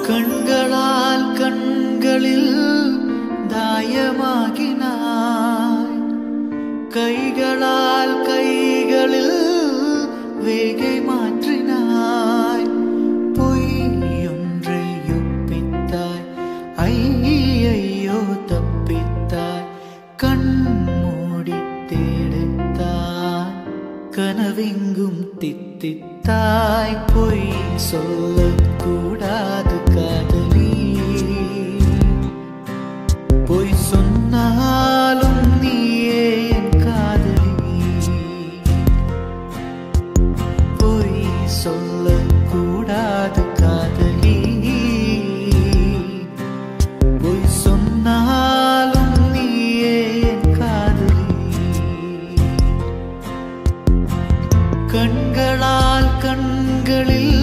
கண்களால் கண்களில் தாயமாகினாய் கைகளால் கைகளில் வேகை மாற்றினாய் பொய்யொன்றை ஒப்பித்தாய் ஐயையோ தப்பித்தாய் கண்மூடி தேடுத்தாய் கனவெங்கும் தித்தித்தாய் பொய் சொல்லக்கூடாது காதலி பொய் சொன்னாலும் நீயே என் காதலி பொய் சொல்லக்கூடாது காதலி பொய் சொன்னாலும் நீயே என் காதலி கண்களால் கண்களில்